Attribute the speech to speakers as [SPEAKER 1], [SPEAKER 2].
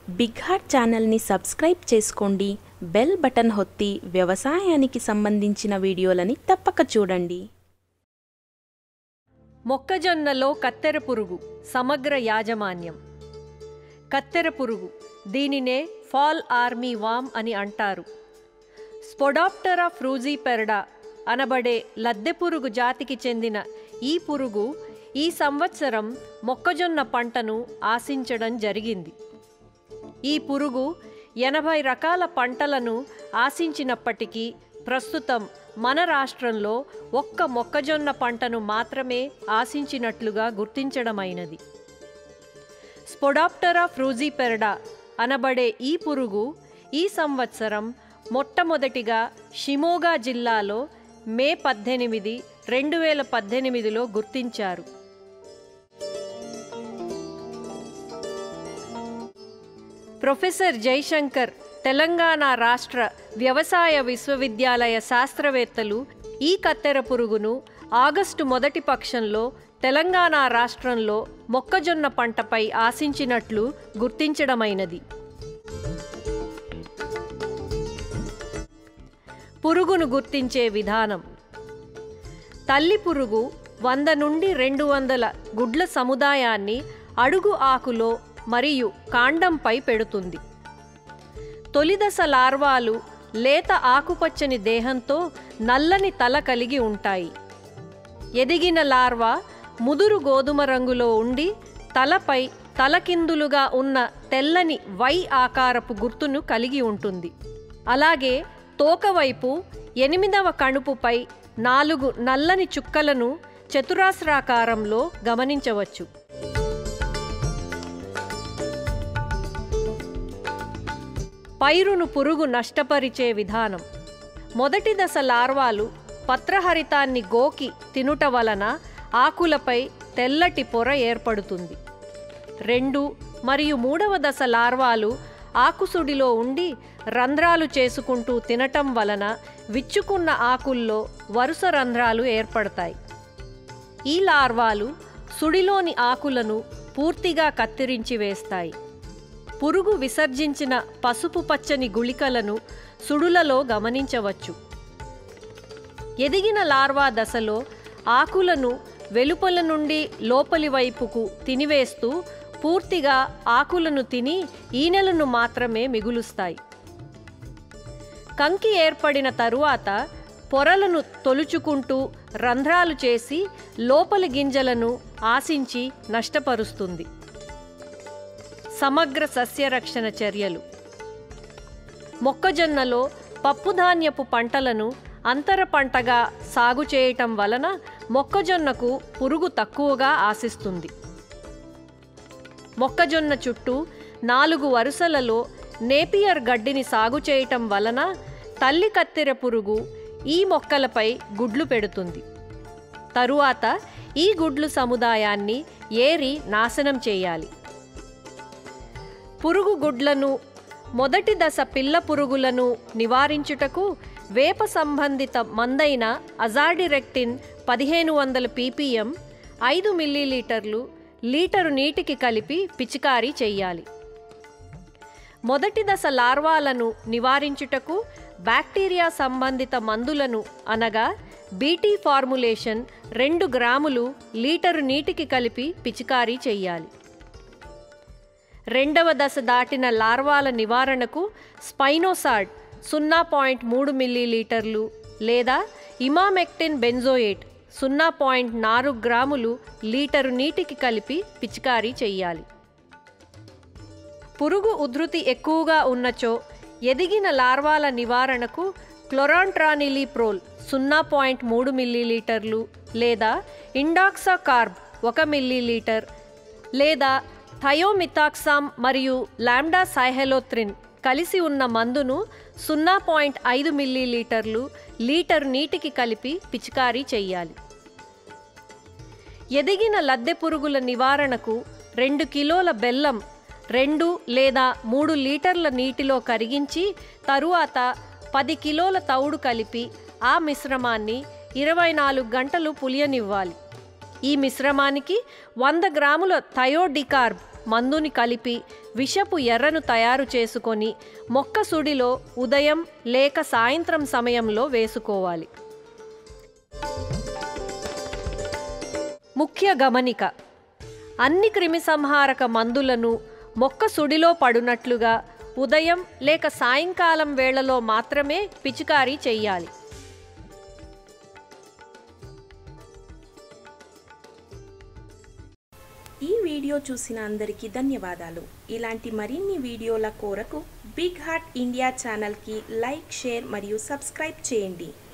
[SPEAKER 1] big heart ఛానల్ని సబ్స్క్రైబ్ చేసుకోండి బెల్ బటన్ ఒత్తి వ్యవసాయానికి సంబంధించిన వీడియోలని తప్పక చూడండి
[SPEAKER 2] మొక్కజొన్నలో కత్తెర పురుగు సమగ్ర యాజమాన్యం కత్తెర పురుగు దీనినే ఫాల్ ఆర్మీ వామ్ అని అంటారు స్పొడాప్టరా ఫ్రూజీపెరడా అనబడే లద్దె పురుగు జాతికి చెందిన ఈ పురుగు ఈ సంవత్సరం మొక్కజొన్న పంటను ఆశించడం జరిగింది ఈ పురుగు ఎనభై రకాల పంటలను ఆశించినప్పటికీ ప్రస్తుతం మన రాష్ట్రంలో ఒక్క మొక్కజొన్న పంటను మాత్రమే ఆశించినట్లుగా గుర్తించడమైనది స్పొడాప్టరా ఫ్రూజీపెరడా అనబడే ఈ పురుగు ఈ సంవత్సరం మొట్టమొదటిగా షిమోగా జిల్లాలో మే పద్దెనిమిది రెండు వేల పద్దెనిమిదిలో గుర్తించారు ప్రొఫెసర్ జైశంకర్ తెలంగాణ రాష్ట్ర వ్యవసాయ విశ్వవిద్యాలయ శాస్త్రవేత్తలు ఈ కత్తెర పురుగును ఆగస్టు మొదటి పక్షంలో తెలంగాణ రాష్ట్రంలో మొక్కజొన్న పంటపై ఆశించినట్లు గుర్తించడమైనది పురుగును గుర్తించే విధానం తల్లి పురుగు వంద నుండి రెండు వందల గుడ్ల సముదాయాన్ని అడుగు ఆకులో మరియు కాండంపై పెడుతుంది తొలిదశ లార్వాలు లేత ఆకుపచ్చని దేహంతో నల్లని తల కలిగి ఉంటాయి ఎదిగిన లార్వా ముదురు గోధుమ రంగులో ఉండి తలపై తలకిందులుగా ఉన్న తెల్లని వై ఆకారపు గుర్తును కలిగి ఉంటుంది అలాగే తోకవైపు ఎనిమిదవ కణుపుపై నాలుగు నల్లని చుక్కలను చతురాస్రాకారంలో గమనించవచ్చు పైరును పురుగు నష్టపరిచే విధానం మొదటి దశ లార్వాలు పత్రహరితాన్ని గోకి తినుట వలన ఆకులపై తెల్లటి పొర ఏర్పడుతుంది రెండు మరియు మూడవ దశ లార్వాలు ఆకుసుడిలో ఉండి రంధ్రాలు చేసుకుంటూ తినటం వలన విచ్చుకున్న ఆకుల్లో వరుస రంధ్రాలు ఏర్పడతాయి ఈ లార్వాలు సుడిలోని ఆకులను పూర్తిగా కత్తిరించి వేస్తాయి పురుగు విసర్జించిన పసుపు పచ్చని గుళికలను సుడులలో గమనించవచ్చు ఎదిగిన లార్వా దశలో ఆకులను వెలుపల నుండి లోపలి వైపుకు తినివేస్తూ పూర్తిగా ఆకులను తిని ఈనెలను మాత్రమే మిగులుస్తాయి కంకి ఏర్పడిన తరువాత పొరలను తొలుచుకుంటూ రంధ్రాలు చేసి లోపలి గింజలను ఆశించి నష్టపరుస్తుంది సమగ్ర సస్యరక్షణ చర్యలు మొక్కజొన్నలో పప్పుధాన్యపు పంటలను అంతర పంటగా సాగు చేయటం వలన మొక్కజొన్నకు పురుగు తక్కువగా ఆశిస్తుంది మొక్కజొన్న చుట్టూ నాలుగు వరుసలలో నేపియర్ గడ్డిని సాగు చేయటం వలన తల్లి కత్తెర పురుగు ఈ మొక్కలపై గుడ్లు పెడుతుంది తరువాత ఈ గుడ్లు సముదాయాన్ని ఏరి నాశనం చేయాలి పురుగు గుడ్లను మొదటి దశ పిల్ల పురుగులను నివారించుటకు వేప సంబంధిత మందైన అజాడిరెక్టిన్ పదిహేను వందల పీపీఎం ఐదు మిల్లీలీటర్లు లీటరు నీటికి కలిపి పిచికారీ చెయ్యాలి మొదటి దశ లార్వాలను నివారించుటకు బ్యాక్టీరియా సంబంధిత మందులను అనగా బీటీ ఫార్ములేషన్ రెండు గ్రాములు లీటరు నీటికి కలిపి పిచికారీ చెయ్యాలి రెండవ దశ దాటిన లార్వాల నివారణకు స్పైనోసాడ్ సున్నా పాయింట్ మూడు మిల్లీలీటర్లు లేదా ఇమామెక్టిన్ బెంజోయేట్ సున్నా పాయింట్ నాలుగు గ్రాములు లీటరు నీటికి కలిపి పిచికారీ చెయ్యాలి పురుగు ఉధృతి ఎక్కువగా ఉన్నచో ఎదిగిన లార్వాల నివారణకు క్లొరాంట్రానిలీప్రోల్ సున్నా పాయింట్ మూడు మిల్లీలీటర్లు లేదా ఇండాక్సా కార్బ్ ఒక మిల్లీలీటర్ లేదా థయోమితాక్సామ్ మరియు లాండా సైహెలోత్రిన్ కలిసి ఉన్న మందును సున్నా పాయింట్ ఐదు మిల్లీలీటర్లు లీటరు నీటికి కలిపి పిచికారీ చెయ్యాలి ఎదిగిన లద్దె పురుగుల నివారణకు రెండు కిలోల బెల్లం రెండు లేదా మూడు లీటర్ల నీటిలో కరిగించి తరువాత పది కిలోల తౌడు కలిపి ఆ మిశ్రమాన్ని ఇరవై నాలుగు గంటలు పులియనివ్వాలి ఈ మిశ్రమానికి వంద గ్రాముల థయోడికార్బ్ మందుని కలిపి విషపు ఎర్రను తయారు చేసుకొని మొక్క సుడిలో ఉదయం లేక సాయంత్రం సమయంలో వేసుకోవాలి ముఖ్య గమనిక అన్ని క్రిమిసంహారక మందులను మొక్క సుడిలో పడునట్లుగా ఉదయం లేక సాయంకాలం వేళలో మాత్రమే పిచికారీ చెయ్యాలి
[SPEAKER 1] ఈ వీడియో చూసిన అందరికీ ధన్యవాదాలు ఇలాంటి మరిన్ని వీడియోల కోరకు బిగ్ హార్ట్ ఇండియా ఛానల్కి లైక్ షేర్ మరియు సబ్స్క్రైబ్ చేయండి